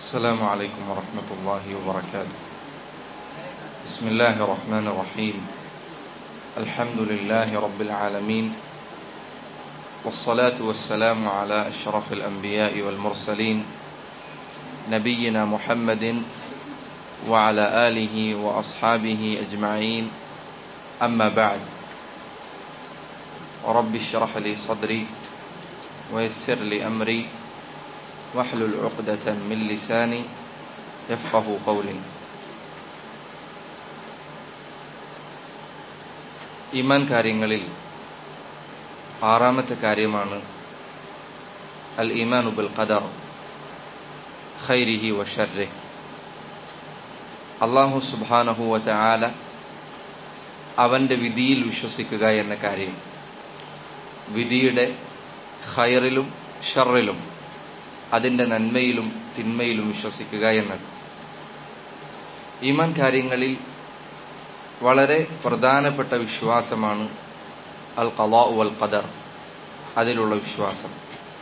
السلام عليكم ورحمة الله وبركاته بسم الله الرحمن الرحيم الحمد لله رب العالمين والصلاة والسلام على أشرف الأنبياء والمرسلين نبينا محمد وعلى آله وأصحابه أجمعين أما بعد رب اشرح لي صدري ويسر لي أمري واحلل عقدة من لساني يفقه قولي ഈമാൻ കാര്യങ്ങളിൽ ആറാമത്തെ കാര്യമാണ് അൽ ഈമാൻ ഉബുൽ ഖദർ ഖൈരിഹി വഷർറെ അള്ളാഹു സുബാനഹു വല അവന്റെ വിധിയിൽ വിശ്വസിക്കുക എന്ന കാര്യം വിധിയുടെ ഖൈറിലും ഷറിലും അതിന്റെ നന്മയിലും തിന്മയിലും വിശ്വസിക്കുക എന്നത് ഈമാൻ കാര്യങ്ങളിൽ വളരെ പ്രധാനപ്പെട്ട വിശ്വാസമാണ് അൽ ഖലാ വൽ ഖദർ അതിലുള്ള വിശ്വാസം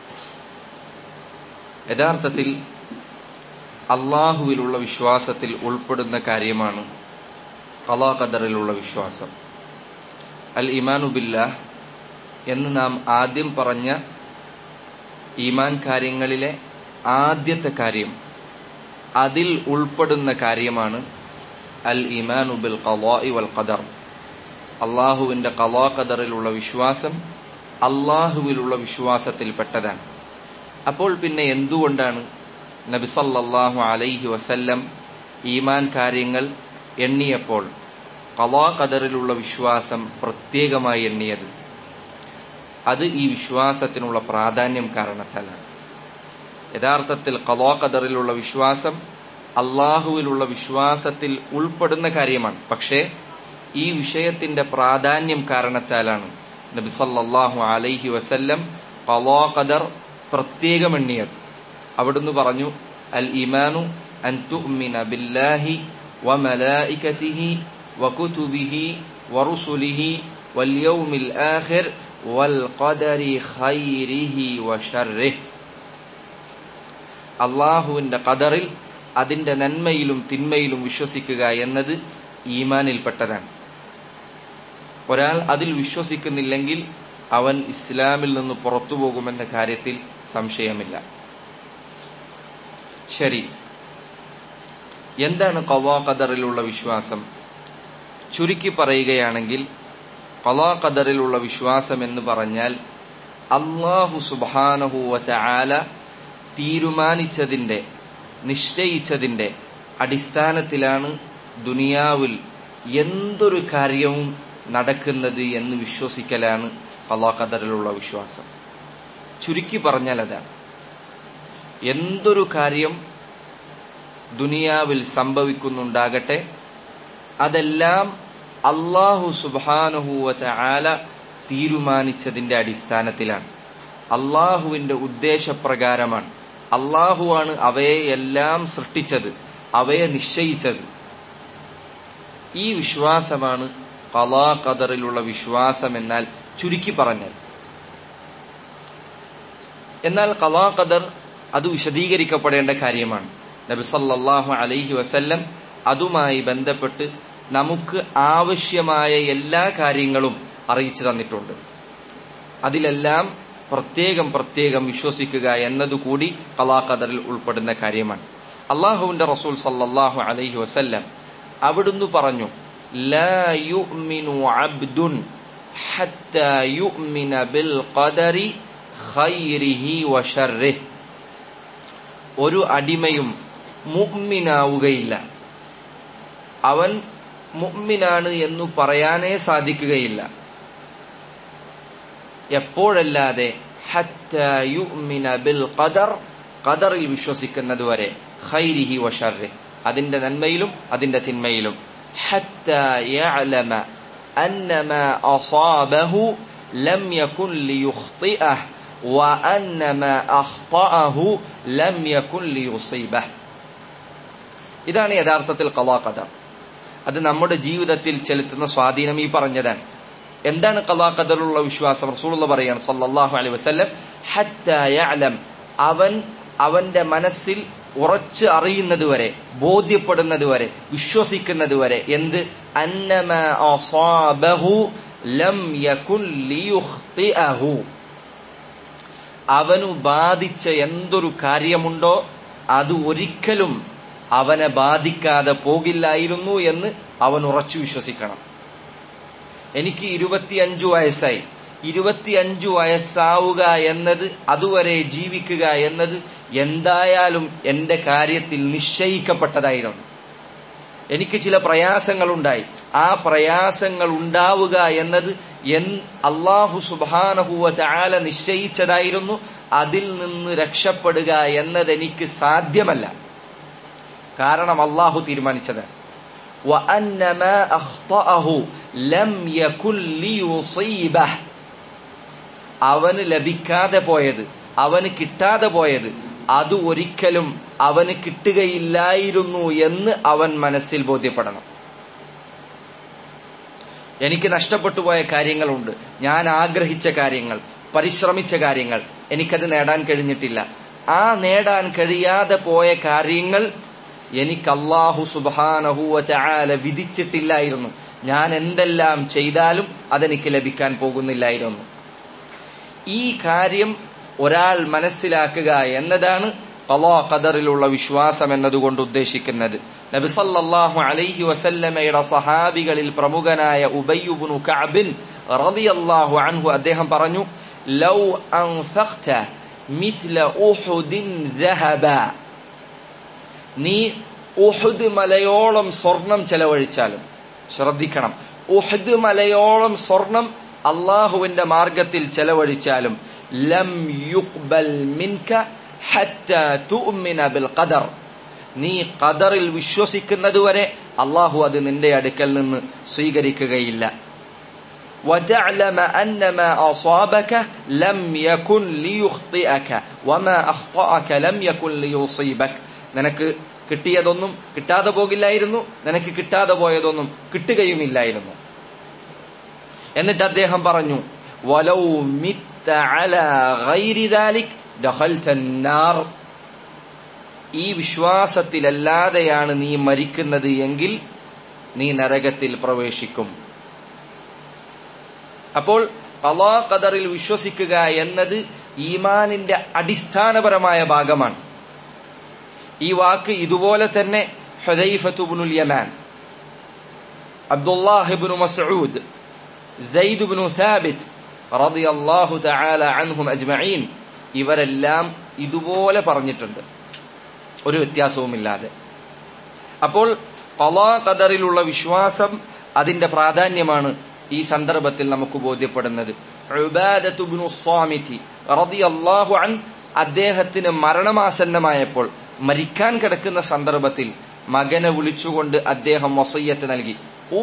യഥാർത്ഥത്തിൽ അള്ളാഹുവിലുള്ള വിശ്വാസത്തിൽ ഉൾപ്പെടുന്ന കാര്യമാണ് ഖലാ ഖദറിലുള്ള വിശ്വാസം അൽ ഇമാനുബില്ലാഹ് എന്ന് നാം ആദ്യം പറഞ്ഞ ഈമാൻ കാര്യങ്ങളിലെ ആദ്യത്തെ കാര്യം അതിൽ ഉൾപ്പെടുന്ന കാര്യമാണ് അൽ ഇമാനു ബിൽ ഖലാഇ വൽ ഖദർ അള്ളാഹുവിന്റെ ഖലാ ഖദറിലുള്ള വിശ്വാസം അള്ളാഹുവിലുള്ള വിശ്വാസത്തിൽപ്പെട്ടതാണ് അപ്പോൾ പിന്നെ എന്തുകൊണ്ടാണ് നബി സല്ലല്ലാഹു അലൈഹി വസല്ലം ഈമാൻ കാര്യങ്ങൾ എണ്ണിയപ്പോൾ ഖലാ ഖദറിലുള്ള വിശ്വാസം പ്രത്യേകമായി എണ്ണിയത് അത് ഈ വിശ്വാസത്തിനുള്ള പ്രാധാന്യം കാരണത്താലാണ് യഥാർത്ഥത്തിൽ ഖലാ ഖദറിലുള്ള വിശ്വാസം അള്ളാഹുവിലുള്ള വിശ്വാസത്തിൽ ഉൾപ്പെടുന്ന കാര്യമാണ് പക്ഷേ ഈ വിഷയത്തിന്റെ പ്രാധാന്യം കാരണത്താലാണ് നബി സല്ലല്ലാഹു അലൈഹി വസല്ലം ഖലാ ഖദർ പ്രത്യേകം എണ്ണിയത് അവിടുന്ന് പറഞ്ഞു അൽ ഇമാനു അൻ തുഅ്മിന ബില്ലാഹി വമലായികതിഹി വകുതുബിഹി വറുസുലിഹി വൽയൗമിൽ ആഖിർ വൽഖദരി ഖൈരിഹി വശർരിഹി അള്ളാഹുവിന്റെ ഖദറിൽ അതിന്റെ നന്മയിലും തിന്മയിലും വിശ്വസിക്കുക എന്നത് ഈമാനിൽപ്പെട്ടതാണ് ഒരാൾ അതിൽ വിശ്വസിക്കുന്നില്ലെങ്കിൽ അവൻ ഇസ്ലാമിൽ നിന്ന് പുറത്തു പോകുമെന്ന കാര്യത്തിൽ സംശയമില്ല ശരി എന്താണ് കവാ ഖദറിലുള്ള വിശ്വാസം ചുരുക്കി പറയുകയാണെങ്കിൽ കലാ ഖദറിലുള്ള വിശ്വാസം എന്ന് പറഞ്ഞാൽ അള്ളാഹു സുബാനഹുവറ്റ ആല തീരുമാനിച്ചതിന്റെ നിശ്ചയിച്ചതിന്റെ അടിസ്ഥാനത്തിലാണ് ദുനിയാവിൽ എന്തൊരു കാര്യവും നടക്കുന്നത് എന്ന് വിശ്വസിക്കലാണ് കലാ ഖദറിലുള്ള വിശ്വാസം ചുരുക്കി പറഞ്ഞാൽ അതാണ് എന്തൊരു കാര്യം ദുനിയാവിൽ സംഭവിക്കുന്നുണ്ടാകട്ടെ അതെല്ലാം അള്ളാഹു സുബാനുഹൂവത്തെ ആല തീരുമാനിച്ചതിന്റെ അടിസ്ഥാനത്തിലാണ് അള്ളാഹുവിന്റെ ഉദ്ദേശപ്രകാരമാണ് അള്ളാഹുവാണ് അവയെ എല്ലാം സൃഷ്ടിച്ചത് അവയെ നിശ്ചയിച്ചത് ഈ വിശ്വാസമാണ് കലാ ഖദറിലുള്ള വിശ്വാസം എന്നാൽ ചുരുക്കി പറഞ്ഞത് എന്നാൽ കലാ ഖദർ അത് വിശദീകരിക്കപ്പെടേണ്ട കാര്യമാണ് നബി സല്ലല്ലാഹു അലൈഹി വസല്ലം അതുമായി ബന്ധപ്പെട്ട് നമുക്ക് ആവശ്യമായ എല്ലാ കാര്യങ്ങളും അറിയിച്ചു തന്നിട്ടുണ്ട് അതിലെല്ലാം പ്രത്യേകം പ്രത്യേകം വിശ്വസിക്കുക എന്നതുകൂടി കലാഖദറിൽ ഉൾപ്പെടുന്ന കാര്യമാണ് അള്ളാഹുവിന്റെ റസൂൽ സല്ലല്ലാഹു അലൈഹി വസല്ലം അവിടുന്ന് പറഞ്ഞു ലാ യുഅ്മിനു അബ്ദുൻ ഹത്താ യുഅ്മിന ബിൽ ഖദരി ഖൈരിഹി വശർരിഹി ഒരു അടിമയും മുഅ്മിനാവുകയില്ല അവൻ മുഅ്മിനാണ് എന്നു പറയാനേ സാധിക്കുകയില്ല എപ്പോഴല്ലാതെ ബിൽ ഖദർ ഖദറിൽ വിശ്വസിക്കുന്നത് വരെ ഖൈരിഹി വഷർരി അതിന്റെ നന്മയിലും അതിന്റെ തിന്മയിലും أن ما أصابه لم يكن ليخطئه وأن ما أخطأه لم يكن ليصيبه ഇതാണ് യഥാർത്ഥത്തിൽ ഖലാ ഖദർ അത് നമ്മുടെ ജീവിതത്തിൽ ചെലുത്തുന്ന സ്വാധീനം ഈ പറഞ്ഞതാണ് എന്താണ് ഖലാ ഖദറിലുള്ള വിശ്വാസം റസൂലുള്ള പറയാണ് സല്ലല്ലാഹു അലൈഹി വസല്ലം ഹത്താ യഅലം അവൻ അവന്റെ മനസ്സിൽ ഉറച്ച് അറിയുന്നത് വരെ ബോധ്യപ്പെടുന്നത് വരെ വിശ്വസിക്കുന്നത് വരെ എന്ത് അന്നമ അസാബഹു ലം യകുൻ ലിയുഖ്തിഅഹു അവനു ബാധിച്ച എന്തൊരു കാര്യമുണ്ടോ അത് ഒരിക്കലും അവനെ ബാധിക്കാതെ പോകില്ലായിരുന്നു എന്ന് അവൻ ഉറച്ചു വിശ്വസിക്കണം എനിക്ക് ഇരുപത്തിയഞ്ചു വയസ്സായി ഇരുപത്തിയഞ്ചു വയസ്സാവുക എന്നത് അതുവരെ ജീവിക്കുക എന്നത് എന്തായാലും എന്റെ കാര്യത്തിൽ നിശ്ചയിക്കപ്പെട്ടതായിരുന്നു എനിക്ക് ചില പ്രയാസങ്ങളുണ്ടായി ആ പ്രയാസങ്ങൾ ഉണ്ടാവുക എന്നത് എൻ അള്ളാഹു സുബാനഹുവ ചാല നിശ്ചയിച്ചതായിരുന്നു അതിൽ നിന്ന് രക്ഷപ്പെടുക എന്നത് എനിക്ക് സാധ്യമല്ല കാരണം അള്ളാഹു തീരുമാനിച്ചത് അവന് ലഭിക്കാതെ പോയത് അവന് കിട്ടാതെ പോയത് അത് ഒരിക്കലും അവന് കിട്ടുകയില്ലായിരുന്നു എന്ന് അവൻ മനസ്സിൽ ബോധ്യപ്പെടണം എനിക്ക് നഷ്ടപ്പെട്ടു പോയ കാര്യങ്ങളുണ്ട് ഞാൻ ആഗ്രഹിച്ച കാര്യങ്ങൾ പരിശ്രമിച്ച കാര്യങ്ങൾ എനിക്കത് നേടാൻ കഴിഞ്ഞിട്ടില്ല ആ നേടാൻ കഴിയാതെ പോയ കാര്യങ്ങൾ എനിക്ക് അള്ളാഹു സുബാനഹുവ ചാല വിധിച്ചിട്ടില്ലായിരുന്നു ഞാൻ എന്തെല്ലാം ചെയ്താലും അതെനിക്ക് ലഭിക്കാൻ പോകുന്നില്ലായിരുന്നു ഈ കാര്യം ഒരാൾ മനസ്സിലാക്കുക എന്നതാണ് കലാ ഖദറിലുള്ള വിശ്വാസം എന്നതുകൊണ്ട് ഉദ്ദേശിക്കുന്നത് നബിസല്ലാഹു അലൈഹി വസല്ലമയുടെ സഹാബികളിൽ പ്രമുഖനായ ഉബയ്യുബുനു കഅബിൻ റളിയല്ലാഹു അൻഹു അദ്ദേഹം പറഞ്ഞു ലൗ അൻഫഖ്ത മിസ്ല ഉഹുദിൻ ദഹബ നീ ഉഹുദ് മലയോളം സ്വർണം ചെലവഴിച്ചാലും ശ്രദ്ധിക്കണം ഉഹുദ് മലയോളം സ്വർണം അള്ളാഹുവിന്റെ മാർഗത്തിൽ ചെലവഴിച്ചാലും ലം യുക്ബൽ മിൻക ഹത്ത തുഅ്മിന ബിൽ ഖദർ നീ ഖദറിൽ വിശ്വസിക്കുന്നതുവരെ അള്ളാഹു അത് നിന്റെ അടുക്കൽ നിന്ന് സ്വീകരിക്കുകയില്ല وتعلم أن ما أصابك لم يكن ليخطئك وما أخطأك لم يكن ليصيبك നിനക്ക് കിട്ടിയതൊന്നും കിട്ടാതെ പോകില്ലായിരുന്നു നിനക്ക് കിട്ടാതെ പോയതൊന്നും കിട്ടുകയുമില്ലായിരുന്നു എന്നിട്ട് അദ്ദേഹം പറഞ്ഞു വലൗ മിത്ത അല ഗൈരി ദാലിക് ദഖൽതന്നാർ ഈ വിശ്വാസത്തിലല്ലാതെയാണ് നീ മരിക്കുന്നത് എങ്കിൽ നീ നരകത്തിൽ പ്രവേശിക്കും അപ്പോൾ കലാ ഖദറിൽ വിശ്വസിക്കുക എന്നത് ഈമാനിന്റെ അടിസ്ഥാനപരമായ ഭാഗമാണ് ഈ വാക്ക് ഇതുപോലെ തന്നെ ഹുദൈഫത്തുബ്നുൽ യമാൻ അബ്ദുല്ലാഹിബ്നു മസ്ഊദ് സെയ്ദുബ്നു സാബിത്ത് റളിയല്ലാഹു തആല അൻഹും അജ്മഈൻ ഇവരെല്ലാം ഇതുപോലെ പറഞ്ഞിട്ടുണ്ട് ഒരു വ്യത്യാസവുമില്ലാതെ അപ്പോൾ കലാ ഖദറിലുള്ള വിശ്വാസം അതിന്റെ പ്രാധാന്യമാണ് ഈ സന്ദർഭത്തിൽ നമുക്ക് ബോധ്യപ്പെടുന്നത് ഉബാദത്തുബ്നു സ്വാമിതി റളിയല്ലാഹു അൻ അദ്ദേഹത്തിന് മരണമാസന്നമായപ്പോൾ മരിക്കാൻ കിടക്കുന്ന സന്ദർഭത്തിൽ മകനെ വിളിച്ചുകൊണ്ട് അദ്ദേഹം വസയ്യത്ത് നൽകി ഓ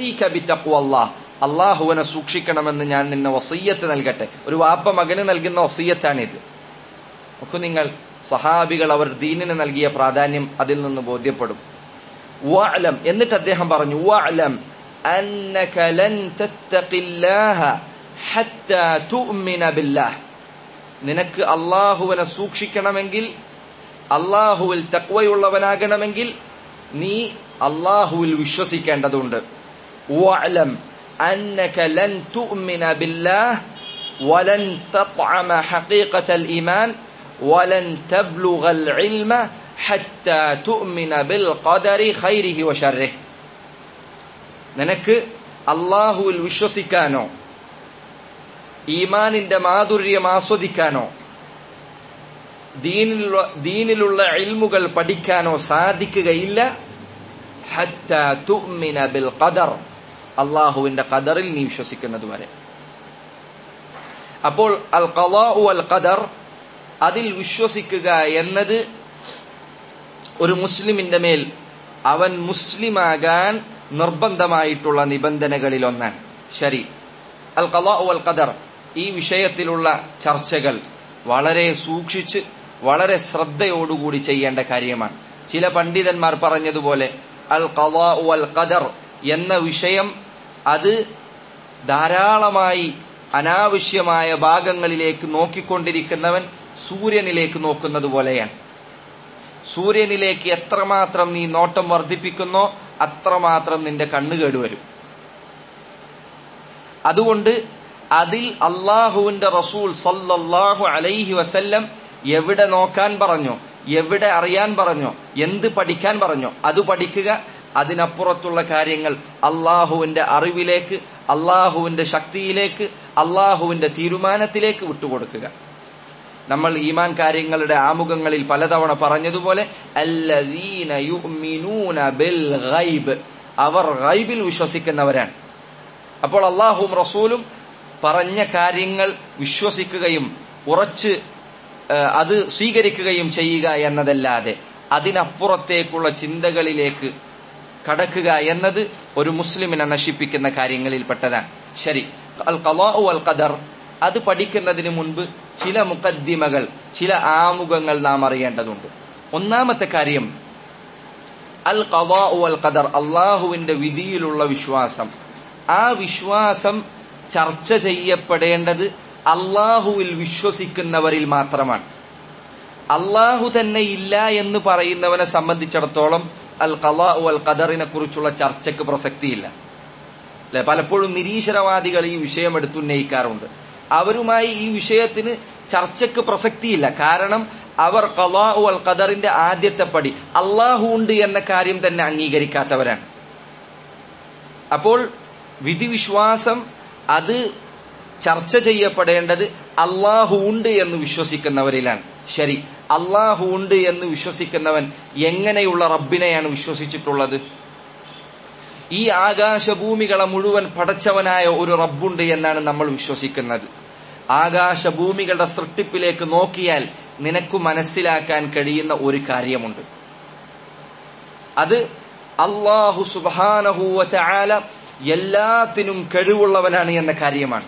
അള്ളാഹുവിനെ സൂക്ഷിക്കണമെന്ന് ഞാൻ നിന്നെ വസയ്യത്ത് നൽകട്ടെ ഒരു വാപ്പ മകന് നൽകുന്ന വസയ്യത്താണിത് ഒക്കെ നിങ്ങൾ സഹാബികൾ അവർ ദീനിന് നൽകിയ പ്രാധാന്യം അതിൽ നിന്ന് ബോധ്യപ്പെടും വഅലം എന്നിട്ട് അദ്ദേഹം പറഞ്ഞു വഅലം അന്നക ലൻ തത്തഖില്ലാഹ ഹത്താ തുഅ്മിന ബില്ലാഹ് നിനക്ക് അള്ളാഹുവിനെ സൂക്ഷിക്കണമെങ്കിൽ അള്ളാഹുവിൽ തക്വയുള്ളവനാകണമെങ്കിൽ നീ അള്ളാഹുവിൽ വിശ്വസിക്കേണ്ടതുണ്ട് വഅലം أنك لن تؤمن بالله ولن تطعم حقيقة الإيمان ولن تبلغ العلم حتى تؤمن بالقدر خيره وشره നിനക്ക് അള്ളാഹുവിൽ വിശ്വസിക്കാനോ ഈമാനിന്റെ മാധുര്യം ആസ്വദിക്കാനോ ദീനിലുള്ള ദീനിലുള്ള ഇൽമുകൾ പഠിക്കാനോ സാധിക്കുകയില്ല ഹത്ത തുഅ്മിന ബിൽ ഖദർ അള്ളാഹുവിന്റെ ഖദറിൽ നീ വിശ്വസിക്കുന്നത് വരെ അപ്പോൾ അൽ ഖലാഉ അൽ ഖദർ അതിൽ വിശ്വസിക്കുക എന്നത് ഒരു മുസ്ലിമിന്റെ മേൽ അവൻ മുസ്ലിമാകാൻ നിർബന്ധമായിട്ടുള്ള നിബന്ധനകളിൽ ഒന്നാണ് ശരി അൽ ഖലാഉ അൽ ഖദർ ഈ വിഷയത്തിലുള്ള ചർച്ചകൾ വളരെ സൂക്ഷിച്ച് വളരെ ശ്രദ്ധയോടുകൂടി ചെയ്യേണ്ട കാര്യമാണ് ചില പണ്ഡിതന്മാർ പറഞ്ഞതുപോലെ അൽ ഖലാഉ അൽ ഖദർ എന്ന വിഷയം അത് ധാരാളമായി അനാവശ്യമായ ഭാഗങ്ങളിലേക്ക് നോക്കിക്കൊണ്ടിരിക്കുന്നവൻ സൂര്യനിലേക്ക് നോക്കുന്നത് പോലെയാണ് സൂര്യനിലേക്ക് എത്രമാത്രം നീ നോട്ടം വർദ്ധിപ്പിക്കുന്നോ അത്രമാത്രം നിന്റെ കണ്ണ് കേടുവരും അതുകൊണ്ട് അതിൽ അള്ളാഹുവിന്റെ റസൂൽ സല്ലല്ലാഹു അലൈഹി വസല്ലം എവിടെ നോക്കാൻ പറഞ്ഞോ എവിടെ അറിയാൻ പറഞ്ഞോ എന്ത് പഠിക്കാൻ പറഞ്ഞോ അത് പഠിക്കുക അതിനപ്പുറത്തുള്ള കാര്യങ്ങൾ അള്ളാഹുവിന്റെ അറിവിലേക്ക് അള്ളാഹുവിന്റെ ശക്തിയിലേക്ക് അള്ളാഹുവിന്റെ തീരുമാനത്തിലേക്ക് വിട്ടുകൊടുക്കുക നമ്മൾ ഈമാൻ കാര്യങ്ങളുടെ ആമുഖങ്ങളിൽ പലതവണ പറഞ്ഞതുപോലെ അല്ലദീന യുഅ്മിനൂന ബിൽ ഗൈബ് അവർ ഗൈബിൽ വിശ്വസിക്കുന്നവരാണ് അപ്പോൾ അള്ളാഹുവും റസൂലും പറഞ്ഞ കാര്യങ്ങൾ വിശ്വസിക്കുകയും ഉറച്ച് അത് സ്വീകരിക്കുകയും ചെയ്യുക എന്നതല്ലാതെ അതിനപ്പുറത്തേക്കുള്ള ചിന്തകളിലേക്ക് കടക്കുക എന്നത് ഒരു മുസ്ലിമിനെ നശിപ്പിക്കുന്ന കാര്യങ്ങളിൽപ്പെട്ടതാണ് ശരി അൽ ഖലാഉ അൽ ഖദർ അത് പഠിക്കുന്നതിന് മുൻപ് ചില മുക്കദ്ദിമകൾ ചില ആമുഖങ്ങൾ നാം അറിയേണ്ടതുണ്ട് ഒന്നാമത്തെ കാര്യം അൽ ഖലാഉ അൽ ഖദർ അള്ളാഹുവിന്റെ വിധിയിലുള്ള വിശ്വാസം ആ വിശ്വാസം ചർച്ച ചെയ്യപ്പെടേണ്ടത് അള്ളാഹുവിൽ വിശ്വസിക്കുന്നവരിൽ മാത്രമാണ് അള്ളാഹു തന്നെ ഇല്ല എന്ന് പറയുന്നവനെ സംബന്ധിച്ചിടത്തോളം അൽ ഖലാഉ അൽ ഖദറിനെ കുറിച്ചുള്ള ചർച്ചയ്ക്ക് പ്രസക്തിയില്ല അല്ലെ പലപ്പോഴും നിരീശ്വരവാദികൾ ഈ വിഷയം എടുത്തുന്നയിക്കാറുണ്ട് അവരുമായി ഈ വിഷയത്തിന് ചർച്ചയ്ക്ക് പ്രസക്തിയില്ല കാരണം അവർ ഖലാഉ അൽ ഖദറിന്റെ ആദ്യത്തെ പടി അള്ളാഹു ഉണ്ട് എന്ന കാര്യം തന്നെ അംഗീകരിക്കാത്തവരാണ് അപ്പോൾ വിധിവിശ്വാസം അത് ചർച്ച ചെയ്യപ്പെടേണ്ടത് അള്ളാഹു ഉണ്ട് എന്ന് വിശ്വസിക്കുന്നവരിലാണ് ശരി അള്ളാഹു ഉണ്ട് എന്ന് വിശ്വസിക്കുന്നവൻ എങ്ങനെയുള്ള റബ്ബിനെയാണ് വിശ്വസിച്ചിട്ടുള്ളത് ഈ ആകാശഭൂമികളെ മുഴുവൻ പടച്ചവനായ ഒരു റബ്ബുണ്ട് എന്നാണ് നമ്മൾ വിശ്വസിക്കുന്നത് ആകാശഭൂമികളുടെ സൃഷ്ടിപ്പിലേക്ക് നോക്കിയാൽ നിനക്ക് മനസ്സിലാക്കാൻ കഴിയുന്ന ഒരു കാര്യമുണ്ട് അത് അള്ളാഹു സുബാനഹൂവ ആല എല്ലാത്തിനും കഴിവുള്ളവനാണ് എന്ന കാര്യമാണ്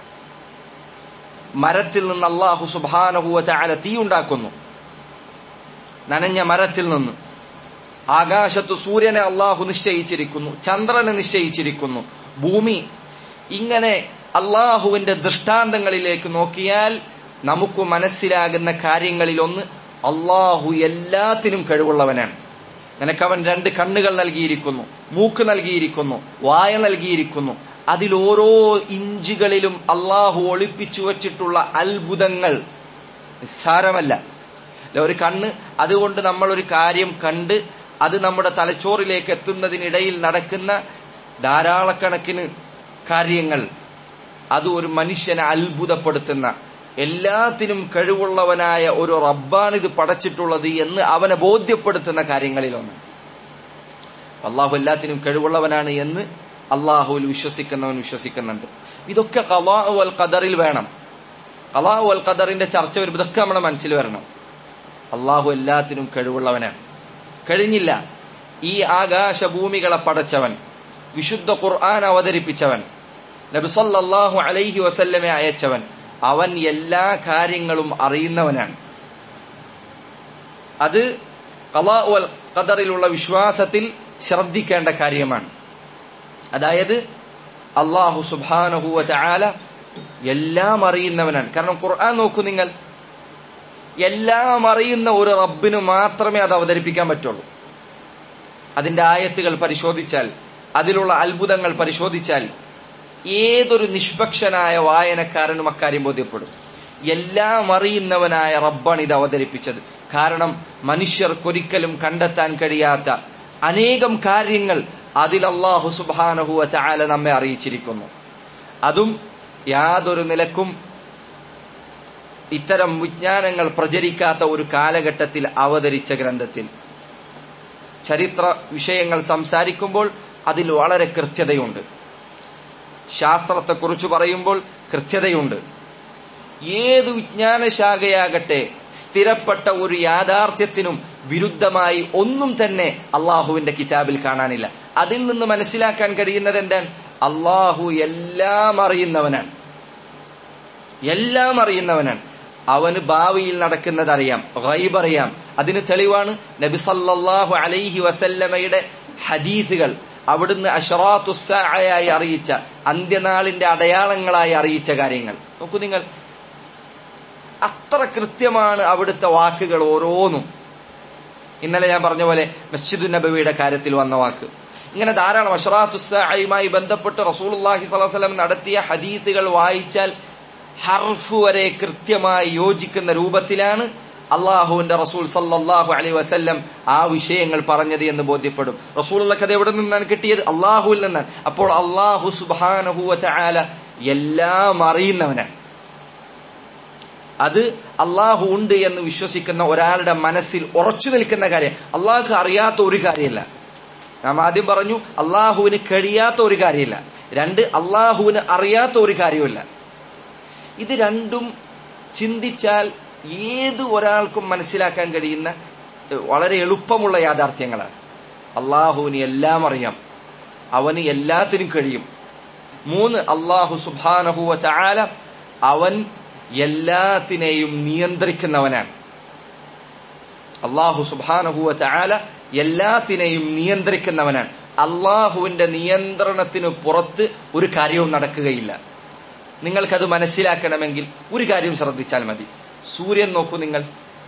മരത്തിൽ നിന്ന് അള്ളാഹു സുബാനഹുവ ആല തീ ഉണ്ടാക്കുന്നു നനഞ്ഞ മരത്തിൽ നിന്ന് ആകാശത്ത് സൂര്യനെ അള്ളാഹു നിശ്ചയിച്ചിരിക്കുന്നു ചന്ദ്രനെ നിശ്ചയിച്ചിരിക്കുന്നു ഭൂമി ഇങ്ങനെ അള്ളാഹുവിന്റെ ദൃഷ്ടാന്തങ്ങളിലേക്ക് നോക്കിയാൽ നമുക്ക് മനസ്സിലാകുന്ന കാര്യങ്ങളിലൊന്ന് അള്ളാഹു എല്ലാത്തിനും കഴിവുള്ളവനാണ് നിനക്കവൻ രണ്ട് കണ്ണുകൾ നൽകിയിരിക്കുന്നു മൂക്ക് നൽകിയിരിക്കുന്നു വായ നൽകിയിരിക്കുന്നു അതിൽ ഓരോ ഇഞ്ചുകളിലും അള്ളാഹു ഒളിപ്പിച്ചു വച്ചിട്ടുള്ള അത്ഭുതങ്ങൾ നിസ്സാരമല്ല ഒരു കണ്ണ് അതുകൊണ്ട് നമ്മൾ ഒരു കാര്യം കണ്ട് അത് നമ്മുടെ തലച്ചോറിലേക്ക് എത്തുന്നതിനിടയിൽ നടക്കുന്ന ധാരാളക്കണക്കിന് കാര്യങ്ങൾ അത് ഒരു മനുഷ്യനെ അത്ഭുതപ്പെടുത്തുന്ന എല്ലാത്തിനും കഴിവുള്ളവനായ ഒരു റബ്ബാണിത് പടച്ചിട്ടുള്ളത് എന്ന് അവനെ ബോധ്യപ്പെടുത്തുന്ന കാര്യങ്ങളിലൊന്ന് അള്ളാഹു എല്ലാത്തിനും കഴിവുള്ളവനാണ് എന്ന് അള്ളാഹുവിൽ വിശ്വസിക്കുന്നവൻ വിശ്വസിക്കുന്നുണ്ട് ഇതൊക്കെ കലാഹു അൽ ഖദറിൽ വേണം കലാഹു അൽ ഖദറിന്റെ ചർച്ച വരുമ്പോൾ ഇതൊക്കെ നമ്മുടെ മനസ്സിൽ വരണം അള്ളാഹു എല്ലാത്തിനും കഴിവുള്ളവനാണ് കഴിഞ്ഞില്ല ഈ ആകാശഭൂമികളെ പടച്ചവൻ വിശുദ്ധ ഖുർആൻ അവതരിപ്പിച്ചവൻ നബിസല്ലാഹു അലൈഹി വസല്ലമെ അയച്ചവൻ അവൻ എല്ലാ കാര്യങ്ങളും അറിയുന്നവനാണ് അത് കലാ ഖദറിലുള്ള വിശ്വാസത്തിൽ ശ്രദ്ധിക്കേണ്ട കാര്യമാണ് അതായത് അള്ളാഹു സുബാനഹുവ ചാല എല്ലാം അറിയുന്നവനാണ് കാരണം ഖുർആൻ നോക്കൂ നിങ്ങൾ എല്ലാം അറിയുന്ന ഒരു റബ്ബിന് മാത്രമേ അത് അവതരിപ്പിക്കാൻ പറ്റുള്ളൂ അതിന്റെ ആയത്തുകൾ പരിശോധിച്ചാൽ അതിലുള്ള അത്ഭുതങ്ങൾ പരിശോധിച്ചാൽ ഏതൊരു നിഷ്പക്ഷനായ വായനക്കാരനും അക്കാര്യം ബോധ്യപ്പെടും എല്ലാം അറിയുന്നവനായ റബ്ബാണ് ഇത് അവതരിപ്പിച്ചത് കാരണം മനുഷ്യർക്കൊരിക്കലും കണ്ടെത്താൻ കഴിയാത്ത അനേകം കാര്യങ്ങൾ അതിൽ അള്ളാഹു സുബാനഹുവ ചാല നമ്മെ അറിയിച്ചിരിക്കുന്നു അതും യാതൊരു നിലക്കും ഇത്തരം വിജ്ഞാനങ്ങൾ പ്രചരിക്കാത്ത ഒരു കാലഘട്ടത്തിൽ അവതരിച്ച ഗ്രന്ഥത്തിൽ ചരിത്ര വിഷയങ്ങൾ സംസാരിക്കുമ്പോൾ അതിൽ വളരെ കൃത്യതയുണ്ട് ശാസ്ത്രത്തെക്കുറിച്ച് പറയുമ്പോൾ കൃത്യതയുണ്ട് ഏത് വിജ്ഞാന ശാഖയാകട്ടെ സ്ഥിരപ്പെട്ട ഒരു യാഥാർത്ഥ്യത്തിനും വിരുദ്ധമായി ഒന്നും തന്നെ അള്ളാഹുവിന്റെ കിതാബിൽ കാണാനില്ല അതിൽ നിന്ന് മനസ്സിലാക്കാൻ കഴിയുന്നത് എന്താണ് അള്ളാഹു എല്ലാം അറിയുന്നവനാണ് എല്ലാം അറിയുന്നവനാണ് അവന് ഭാവിയിൽ നടക്കുന്നത് അറിയാം ഗൈബ് അറിയാം അതിന് തെളിവാണ് നബി സല്ലല്ലാഹു അലൈഹി വസല്ലമയുടെ ഹദീസുകൾ അവിടുന്ന് അഷറാത്തുസായി അറിയിച്ച അന്ത്യനാളിന്റെ അടയാളങ്ങളായി അറിയിച്ച കാര്യങ്ങൾ നോക്കൂ നിങ്ങൾ അത്ര കൃത്യമാണ് അവിടുത്തെ വാക്കുകൾ ഓരോന്നും ഇന്നലെ ഞാൻ പറഞ്ഞ പോലെ മസ്ജിദുൻ നബവിയുടെ കാര്യത്തിൽ വന്ന വാക്ക് ഇങ്ങനെ ധാരാളം അഷറാത്തുസായുമായി ബന്ധപ്പെട്ട് റസൂലുള്ളാഹി സ്വല്ലല്ലാഹു അലൈഹി വസല്ലം നടത്തിയ ഹദീസുകൾ വായിച്ചാൽ ഹർഫ് വരെ കൃത്യമായി യോജിക്കുന്ന രൂപത്തിലാണ് അള്ളാഹുവിന്റെ റസൂൽ സല്ലല്ലാഹു അലൈഹി വസല്ലം ആ വിഷയങ്ങൾ പറഞ്ഞത് എന്ന് ബോധ്യപ്പെടും റസൂലുള്ളാഹി അത് എവിടെ നിന്നാണ് കിട്ടിയത് അള്ളാഹുവിൽ നിന്നാണ് അപ്പോൾ അള്ളാഹു സുബ്ഹാനഹു വതആല എല്ലാം അറിയുന്നവനാണ് അത് അള്ളാഹു ഉണ്ട് എന്ന് വിശ്വസിക്കുന്ന ഒരാളുടെ മനസ്സിൽ ഉറച്ചു നിൽക്കുന്ന കാര്യം അള്ളാഹു അറിയാത്ത ഒരു കാര്യമില്ല നാം ആദ്യം പറഞ്ഞു അള്ളാഹുവിന് കഴിയാത്ത ഒരു കാര്യമില്ല രണ്ട് അള്ളാഹുവിന് അറിയാത്ത ഒരു കാര്യമില്ല ഇത് രണ്ടും ചിന്തിച്ചാൽ ഏത് ഒരാൾക്കും മനസ്സിലാക്കാൻ കഴിയുന്ന വളരെ എളുപ്പമുള്ള യാഥാർത്ഥ്യങ്ങളാണ് അള്ളാഹുവിന് എല്ലാം അറിയാം അവന് എല്ലാത്തിനും കഴിയും മൂന്ന് അള്ളാഹു സുബാനഹുവ ചാല അവൻ എല്ലാത്തിനെയും നിയന്ത്രിക്കുന്നവനാണ് അള്ളാഹു സുബാനഹുവ ചാല എല്ലാത്തിനെയും നിയന്ത്രിക്കുന്നവനാണ് അള്ളാഹുവിന്റെ നിയന്ത്രണത്തിന് പുറത്ത് ഒരു കാര്യവും നടക്കുകയില്ല നിങ്ങൾക്കത് മനസ്സിലാക്കണമെങ്കിൽ ഒരു കാര്യം ശ്രദ്ധിച്ചാൽ മതി സൂര്യൻ നോക്കൂ നിങ്ങൾ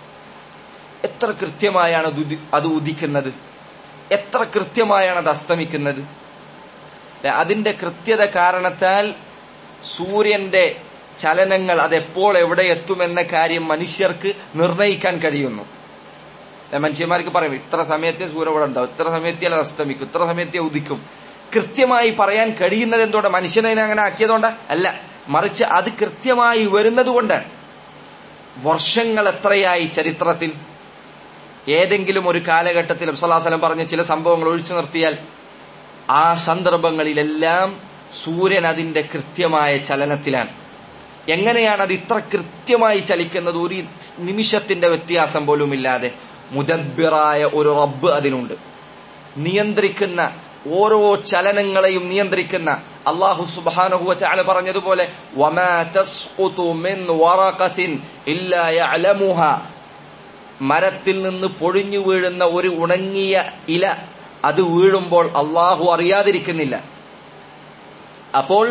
എത്ര കൃത്യമായാണ് അത് ഉദി- അത് ഉദിക്കുന്നത് എത്ര കൃത്യമായാണ് അത് അസ്തമിക്കുന്നത് ദേ, അതിന്റെ കൃത്യത കാരണത്താൽ സൂര്യന്റെ ചലനങ്ങൾ അതെപ്പോൾ എവിടെ എത്തുമെന്ന കാര്യം മനുഷ്യർക്ക് നിർണയിക്കാൻ കഴിയുന്നു ദേ, മനുഷ്യന്മാർക്ക് പറയും ഇത്ര സമയത്തെ സൂര്യ ഇവിടെ ഉണ്ടാവും ഇത്ര സമയത്തെ അത് അസ്തമിക്കും ഇത്ര സമയത്തെ ഉദിക്കും കൃത്യമായി പറയാൻ കഴിയുന്നത് എന്തുകൊണ്ട് മനുഷ്യനെ അങ്ങനെ ആക്കിയതുകൊണ്ട് അല്ല മറിച്ച് അത് കൃത്യമായി വരുന്നത് കൊണ്ടാണ് വർഷങ്ങൾ എത്രയായി ചരിത്രത്തിൽ ഏതെങ്കിലും ഒരു കാലഘട്ടത്തിൽ അബ്സലാസലം പറഞ്ഞ ചില സംഭവങ്ങൾ ഒഴിച്ചു നിർത്തിയാൽ ആ സന്ദർഭങ്ങളിലെല്ലാം സൂര്യൻ അതിന്റെ കൃത്യമായ ചലനത്തിലാണ് എങ്ങനെയാണ് അത് ഇത്ര കൃത്യമായി ചലിക്കുന്നത് ഒരു നിമിഷത്തിന്റെ വ്യത്യാസം പോലും ഇല്ലാതെ മുദബ്ബിറായ ഒരു റബ്ബ് അതിനുണ്ട് നിയന്ത്രിക്കുന്ന ഓരോ ചലനങ്ങളെയും നിയന്ത്രിക്കുന്ന അള്ളാഹു സുബ്ഹാനഹു വതആല പറഞ്ഞതുപോലെ വമാ തസ്ഖുതു മിൻ വറഖത്തിൻ ഇല്ലാ യഅലമുഹാ മരത്തിൽ നിന്ന് പൊഴിഞ്ഞു വീഴുന്ന ഒരു ഉണങ്ങിയ ഇല അത് വീഴുമ്പോൾ അള്ളാഹു അറിയാതിരിക്കുന്നില്ല അപ്പോൾ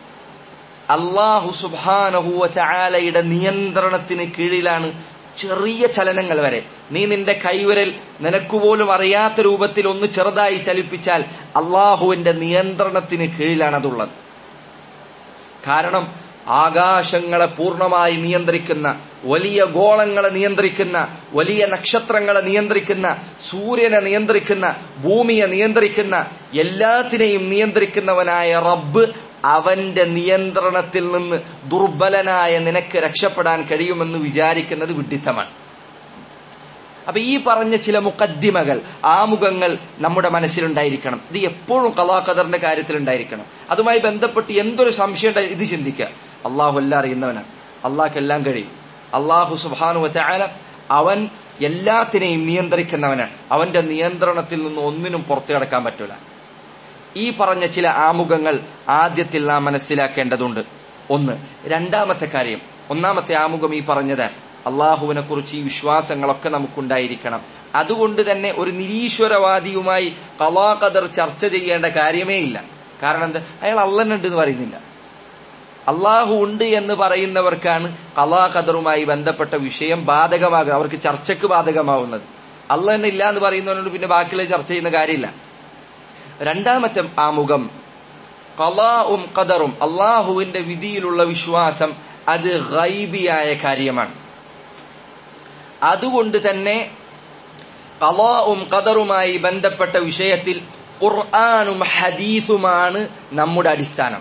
അള്ളാഹു സുബാനഹുവ ചാലയുടെ നിയന്ത്രണത്തിന് കീഴിലാണ് ചെറിയ ചലനങ്ങൾ വരെ നീ നിന്റെ കൈവിരൽ നിനക്കുപോലും അറിയാത്ത രൂപത്തിൽ ഒന്ന് ചെറുതായി ചലിപ്പിച്ചാൽ അള്ളാഹുവിന്റെ നിയന്ത്രണത്തിന് കീഴിലാണ് അതുള്ളത് കാരണം ആകാശങ്ങളെ പൂർണ്ണമായി നിയന്ത്രിക്കുന്ന വലിയ ഗോളങ്ങളെ നിയന്ത്രിക്കുന്ന വലിയ നക്ഷത്രങ്ങളെ നിയന്ത്രിക്കുന്ന സൂര്യനെ നിയന്ത്രിക്കുന്ന ഭൂമിയെ നിയന്ത്രിക്കുന്ന എല്ലാത്തിനെയും നിയന്ത്രിക്കുന്നവനായ റബ്ബ് അവന്റെ നിയന്ത്രണത്തിൽ നിന്ന് ദുർബലനായ നിനക്ക് രക്ഷപ്പെടാൻ കഴിയുമെന്ന് വിചാരിക്കുന്നത് വിഡിത്തമാണ് അപ്പൊ ഈ പറഞ്ഞ ചില മുക്കദ്ദിമകൾ ആമുഖങ്ങൾ നമ്മുടെ മനസ്സിലുണ്ടായിരിക്കണം ഇത് എപ്പോഴും കലാഖദറിന്റെ കാര്യത്തിൽ ഉണ്ടായിരിക്കണം അതുമായി ബന്ധപ്പെട്ട് എന്തൊരു സംശയം ഉണ്ടായി ഇത് ചിന്തിക്കുക അള്ളാഹു എല്ലാം അറിയുന്നവനാണ് അള്ളാഹ്ക്ക് എല്ലാം കഴിയും അള്ളാഹു സുബാനു വച്ചാല അവൻ എല്ലാത്തിനെയും നിയന്ത്രിക്കുന്നവനാണ് അവന്റെ നിയന്ത്രണത്തിൽ നിന്ന് ഒന്നിനും പുറത്തു കിടക്കാൻ പറ്റൂല ഈ പറഞ്ഞ ചില ആമുഖങ്ങൾ ആദ്യത്തിൽ നാം മനസ്സിലാക്കേണ്ടതുണ്ട് ഒന്ന് രണ്ടാമത്തെ കാര്യം ഒന്നാമത്തെ ആമുഖം ഈ പറഞ്ഞതാണ് അള്ളാഹുവിനെ കുറിച്ച് ഈ വിശ്വാസങ്ങളൊക്കെ നമുക്കുണ്ടായിരിക്കണം അതുകൊണ്ട് തന്നെ ഒരു നിരീശ്വരവാദിയുമായി കലാകദർ ചർച്ച ചെയ്യേണ്ട കാര്യമേ ഇല്ല കാരണം എന്താ അയാൾ അള്ളനുണ്ട് എന്ന് പറയുന്നില്ല അള്ളാഹു ഉണ്ട് എന്ന് പറയുന്നവർക്കാണ് കലാകദറുമായി ബന്ധപ്പെട്ട വിഷയം ബാധകമാകുക അവർക്ക് ചർച്ചയ്ക്ക് ബാധകമാവുന്നത് അള്ളഹന്നെ ഇല്ല എന്ന് പറയുന്നവരോട് പിന്നെ ബാക്കിയുള്ള ചർച്ച ചെയ്യുന്ന കാര്യമില്ല രണ്ടാമത്തെ ആമുഖം കലാവും കദറും അള്ളാഹുവിന്റെ വിധിയിലുള്ള വിശ്വാസം അത് ഗൈബിയായ കാര്യമാണ് അതുകൊണ്ട് തന്നെ കലാവും കദറുമായി ബന്ധപ്പെട്ട വിഷയത്തിൽ ഖുർആാനും ഹദീസുമാണ് നമ്മുടെ അടിസ്ഥാനം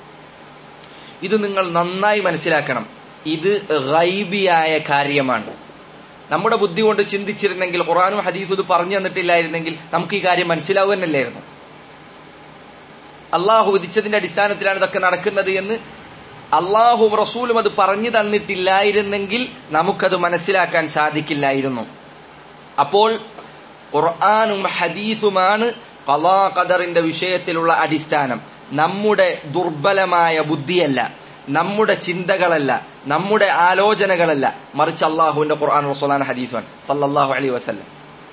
ഇത് നിങ്ങൾ നന്നായി മനസ്സിലാക്കണം ഇത് ഗൈബിയായ കാര്യമാണ് നമ്മുടെ ബുദ്ധി കൊണ്ട് ചിന്തിച്ചിരുന്നെങ്കിൽ ഖുറാനും ഹദീസും ഇത് പറഞ്ഞു തന്നിട്ടില്ലായിരുന്നെങ്കിൽ നമുക്ക് ഈ കാര്യം മനസ്സിലാവുന്നല്ലായിരുന്നു അള്ളാഹു വിധിച്ചതിന്റെ അടിസ്ഥാനത്തിലാണ് ഇതൊക്കെ നടക്കുന്നത് എന്ന് അള്ളാഹും റസൂലും അത് പറഞ്ഞു തന്നിട്ടില്ലായിരുന്നെങ്കിൽ നമുക്കത് മനസ്സിലാക്കാൻ സാധിക്കില്ലായിരുന്നു അപ്പോൾ ഖുർആാനും ഹദീസുമാണ് കലാ ഖദറിന്റെ വിഷയത്തിലുള്ള അടിസ്ഥാനം നമ്മുടെ ദുർബലമായ ബുദ്ധിയല്ല നമ്മുടെ ചിന്തകളല്ല നമ്മുടെ ആലോചനകളല്ല മറിച്ച് അള്ളാഹുവിന്റെ ഖുർആൻ റസൂലാൻ ഹദീസുൻ സല്ലല്ലാഹു അലൈഹി വസല്ലം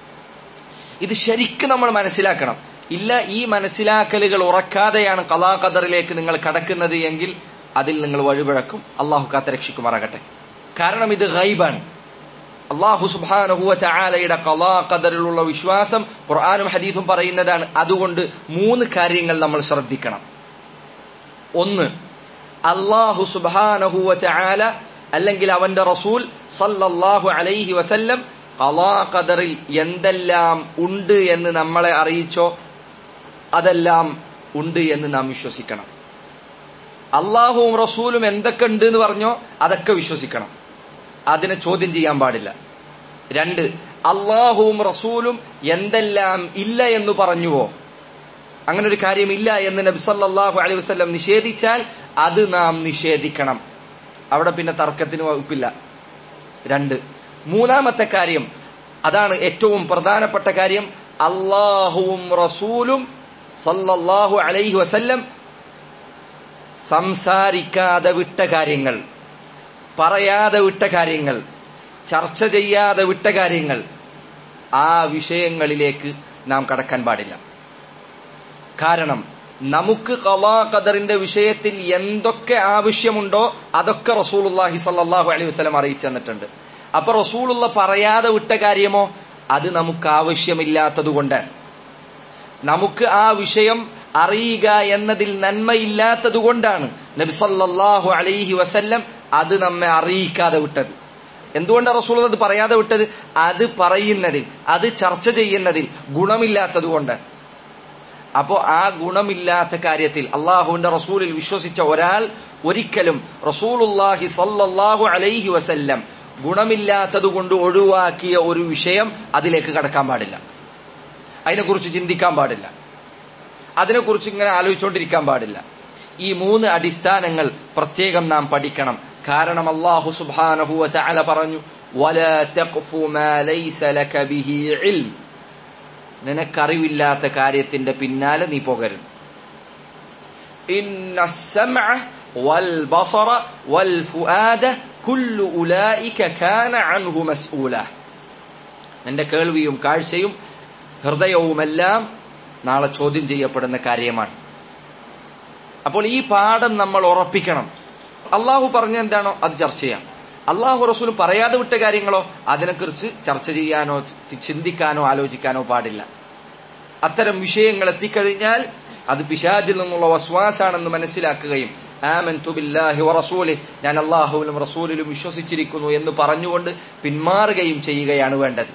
ഇത് ശരിക്കും നമ്മൾ മനസ്സിലാക്കണം ഇല്ല ഈ മനസ്സിലാക്കലുകൾ ഉറക്കാതെയാണ് കലാ ഖദറിലേക്ക് നിങ്ങൾ കടക്കുന്നത് എങ്കിൽ അതിൽ നിങ്ങൾ വഴിപിഴക്കും അള്ളാഹു കാത്ത രക്ഷിക്കുമാറാകട്ടെ കാരണം ഇത് ഗൈബാണ് അള്ളാഹു സുബാനഹുവ ചാലയുടെ കലാ കദറിലുള്ള വിശ്വാസം ഖുർആാനും ഹദീസും പറയുന്നതാണ് അതുകൊണ്ട് മൂന്ന് കാര്യങ്ങൾ നമ്മൾ ശ്രദ്ധിക്കണം ഒന്ന് അള്ളാഹു സുബാനഹുവ ചാല അല്ലെങ്കിൽ അവന്റെ റസൂൽ സല്ലല്ലാഹു അലൈഹി വസല്ലം കലാ കദറിൽ എന്തെല്ലാം ഉണ്ട് എന്ന് നമ്മളെ അറിയിച്ചോ അതെല്ലാം ഉണ്ട് എന്ന് നാം വിശ്വസിക്കണം അള്ളാഹുവും റസൂലും എന്തൊക്കെ ഉണ്ട് എന്ന് പറഞ്ഞോ അതൊക്കെ വിശ്വസിക്കണം അതിനെ ചോദ്യം ചെയ്യാൻ പാടില്ല രണ്ട് അള്ളാഹുവും റസൂലും എന്തെല്ലാം ഇല്ല എന്ന് പറഞ്ഞുവോ അങ്ങനെ ഒരു കാര്യമില്ല എന്ന് നബി സല്ലല്ലാഹു അലൈഹി വസല്ലം നിഷേധിച്ചാൽ അത് നാം നിഷേധിക്കണം അവിടെ പിന്നെ തർക്കത്തിന് വകുപ്പില്ല രണ്ട് മൂന്നാമത്തെ കാര്യം അതാണ് ഏറ്റവും പ്രധാനപ്പെട്ട കാര്യം അള്ളാഹുവും റസൂലും സല്ലല്ലാഹു അലൈഹി വസല്ലം സംസാരിക്കാതെ വിട്ട കാര്യങ്ങൾ പറയാതെ വിട്ട കാര്യങ്ങൾ ചർച്ച ചെയ്യാതെ വിട്ട കാര്യങ്ങൾ ആ വിഷയങ്ങളിലേക്ക് നാം കടക്കാൻ പാടില്ല കാരണം നമുക്ക് കലാ ഖദറിന്റെ വിഷയത്തിൽ എന്തൊക്കെ ആവശ്യമുണ്ടോ അതൊക്കെ റസൂലുള്ളാഹി സല്ലല്ലാഹു അലൈഹി വസല്ലം അറിയിച്ചു തന്നിട്ടുണ്ട് അപ്പൊ റസൂലുള്ള പറയാതെ വിട്ട കാര്യമോ അത് നമുക്ക് ആവശ്യമില്ലാത്തത് കൊണ്ടാണ് നമുക്ക് ആ വിഷയം അറിയുക എന്നതിൽ നന്മയില്ലാത്തത് കൊണ്ടാണ് നബി സല്ലല്ലാഹു അലൈഹി വസല്ലം അത് നമ്മെ അറിയിക്കാതെ വിട്ടത് എന്തുകൊണ്ടാണ് റസൂൽ അത് പറയാതെ വിട്ടത് അത് പറയുന്നതിൽ അത് ചർച്ച ചെയ്യുന്നതിൽ ഗുണമില്ലാത്തത് കൊണ്ടാണ് അപ്പോ ആ ഗുണമില്ലാത്ത കാര്യത്തിൽ അള്ളാഹുവിന്റെ റസൂലിൽ വിശ്വസിച്ച ഒരാൾ ഒരിക്കലും റസൂലുല്ലാഹി സല്ലല്ലാഹു അലൈഹി വസല്ലം ഗുണമില്ലാത്തത് കൊണ്ട് ഒഴിവാക്കിയ ഒരു വിഷയം അതിലേക്ക് കടക്കാൻ പാടില്ല അതിനെക്കുറിച്ച് ചിന്തിക്കാൻ പാടില്ല അതിനെക്കുറിച്ച് ഇങ്ങനെ ആലോചിച്ചുകൊണ്ടിരിക്കാൻ പാടില്ല ഈ മൂന്ന് അടിസ്ഥാനങ്ങൾ പ്രത്യേകം നാം പഠിക്കണം കാരണം അള്ളാഹു സുബ്ഹാനഹു വതആല പറഞ്ഞു വലാ തഖ്ഫു മാ ലൈസ ലക ബിഹി ഇൽം നിനക്കറിവില്ലാത്ത കാര്യത്തിന്റെ പിന്നാലെ നീ പോകരുത് ഇന്ന السمع والبصر والفؤاد كل اولئك كان عنه مسؤولا നിന്റെ കേൾവിയും കാഴ്ചയും ഹൃദയവുമെല്ലാം നാളെ ചോദ്യം ചെയ്യപ്പെടുന്ന കാര്യമാണ് അപ്പോൾ ഈ പാഠം നമ്മൾ ഉറപ്പിക്കണം അള്ളാഹു പറഞ്ഞ എന്താണോ അത് ചർച്ച ചെയ്യാം അള്ളാഹു റസൂൽ പറയാതെ വിട്ട കാര്യങ്ങളോ അതിനെക്കുറിച്ച് ചർച്ച ചെയ്യാനോ ചിന്തിക്കാനോ ആലോചിക്കാനോ പാടില്ല അത്തരം വിഷയങ്ങൾ എത്തിക്കഴിഞ്ഞാൽ അത് പിശാജിൽ നിന്നുള്ള വസ്വാസാണെന്ന് മനസ്സിലാക്കുകയും ആമൻ തുബില്ലാഹി വറസൂലി ഞാൻ അള്ളാഹുവിലും റസൂലിലും വിശ്വസിച്ചിരിക്കുന്നു എന്ന് പറഞ്ഞുകൊണ്ട് പിന്മാറുകയും ചെയ്യുകയാണ് വേണ്ടത്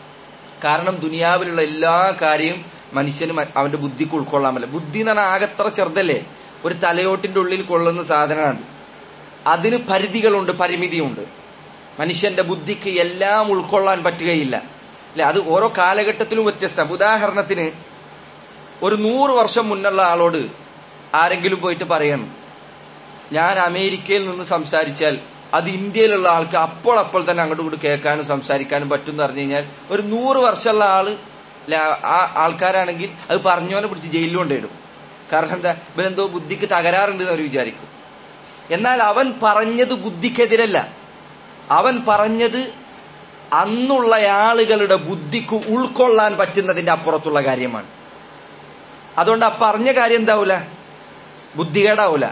കാരണം ദുനിയാവിലുള്ള എല്ലാ കാര്യവും മനുഷ്യന് അവന്റെ ബുദ്ധിക്ക് ഉൾക്കൊള്ളാൻ പറ്റില്ല ബുദ്ധി എന്ന് പറഞ്ഞാൽ ആകത്ര ചെറുതല്ലേ ഒരു തലയോട്ടിന്റെ ഉള്ളിൽ കൊള്ളുന്ന സാധനമാണ് അതിന് പരിധികളുണ്ട് പരിമിതിയുണ്ട് മനുഷ്യന്റെ ബുദ്ധിക്ക് എല്ലാം ഉൾക്കൊള്ളാൻ പറ്റുകയില്ല അല്ലെ അത് ഓരോ കാലഘട്ടത്തിലും വ്യത്യസ്ത ഉദാഹരണത്തിന് ഒരു നൂറ് വർഷം മുന്നുള്ള ആളോട് ആരെങ്കിലും പോയിട്ട് പറയണം ഞാൻ അമേരിക്കയിൽ നിന്ന് സംസാരിച്ചാൽ അത് ഇന്ത്യയിലുള്ള ആൾക്ക് അപ്പോൾ അപ്പോൾ തന്നെ അങ്ങോട്ടും ഇങ്ങോട്ട് കേൾക്കാനും സംസാരിക്കാനും പറ്റും എന്ന് പറഞ്ഞു കഴിഞ്ഞാൽ ഒരു നൂറ് വർഷമുള്ള ആള് ആ ആൾക്കാരാണെങ്കിൽ അത് പറഞ്ഞവനെ പിടിച്ച് ജയിലിൽ കൊണ്ടിടും കാരണം എന്താ ഇവരെന്തോ ബുദ്ധിക്ക് തകരാറുണ്ട് എന്ന് അവർ വിചാരിക്കും എന്നാൽ അവൻ പറഞ്ഞത് ബുദ്ധിക്കെതിരല്ല അവൻ പറഞ്ഞത് അന്നുള്ള ആളുകളുടെ ബുദ്ധിക്ക് ഉൾക്കൊള്ളാൻ പറ്റുന്നതിന്റെ അപ്പുറത്തുള്ള കാര്യമാണ് അതുകൊണ്ട് ആ പറഞ്ഞ കാര്യം എന്താവൂല ബുദ്ധികേടാവൂല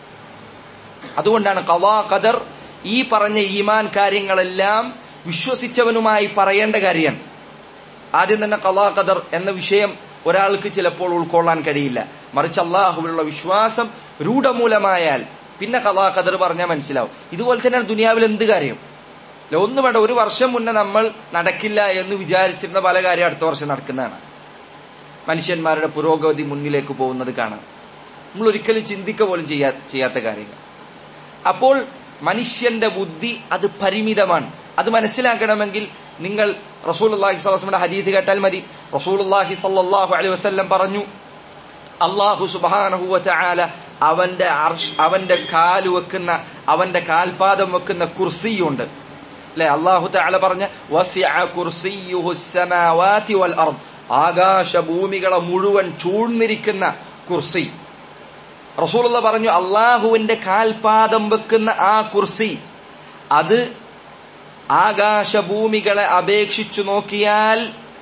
അതുകൊണ്ടാണ് കവാ ഖദർ ഈ പറഞ്ഞ ഈമാൻ കാര്യങ്ങളെല്ലാം വിശ്വസിച്ചവനുമായി പറയേണ്ട കാര്യമാണ് ആദ്യം തന്നെ കലാ ഖദർ എന്ന വിഷയം ഒരാൾക്ക് ചിലപ്പോൾ ഉൾക്കൊള്ളാൻ കഴിയില്ല മറിച്ച് അള്ളാഹുവിലുള്ള വിശ്വാസം രൂഢമൂലമായാൽ പിന്നെ കലാ ഖദർ പറഞ്ഞാൽ മനസ്സിലാവും ഇതുപോലെ തന്നെയാണ് ദുനിയാവിൽ എന്ത് കാര്യം ഒന്ന് വേണ്ട ഒരു വർഷം മുന്നേ നമ്മൾ നടക്കില്ല എന്ന് വിചാരിച്ചിരുന്ന പല കാര്യം അടുത്ത വർഷം നടക്കുന്നതാണ് മനുഷ്യന്മാരുടെ പുരോഗതി മുന്നിലേക്ക് പോകുന്നത് കാണാം നമ്മൾ ഒരിക്കലും ചിന്തിക്ക പോലും ചെയ്യാ ചെയ്യാത്ത കാര്യങ്ങൾ അപ്പോൾ മനുഷ്യന്റെ ബുദ്ധി അത് പരിമിതമാണ് അത് മനസ്സിലാക്കണമെങ്കിൽ നിങ്ങൾ റസൂൽ അള്ളാഹി സ്വലമിന്റെ ഹദീസ് കേട്ടാൽ മതി റസൂൽ അള്ളാഹി സല്ലാഹു അലൈഹി വസ്ല്ലം പറഞ്ഞു അള്ളാഹു സുബാനഹുവ ചാല അവന്റെ അവന്റെ കാല് വെക്കുന്ന അവന്റെ കാൽപാദം വെക്കുന്ന കുർസിയുണ്ട് അല്ലെ അള്ളാഹു താല പറഞ്ഞ ആകാശ ഭൂമികളെ മുഴുവൻ ചൂഴ്ന്നിരിക്കുന്ന കുർസി റസൂലുള്ള പറഞ്ഞു അള്ളാഹുവിന്റെ കാൽപാദം വെക്കുന്ന ആ കുർസി അത് ആകാശഭൂമികളെ അപേക്ഷിച്ചു നോക്കിയാൽ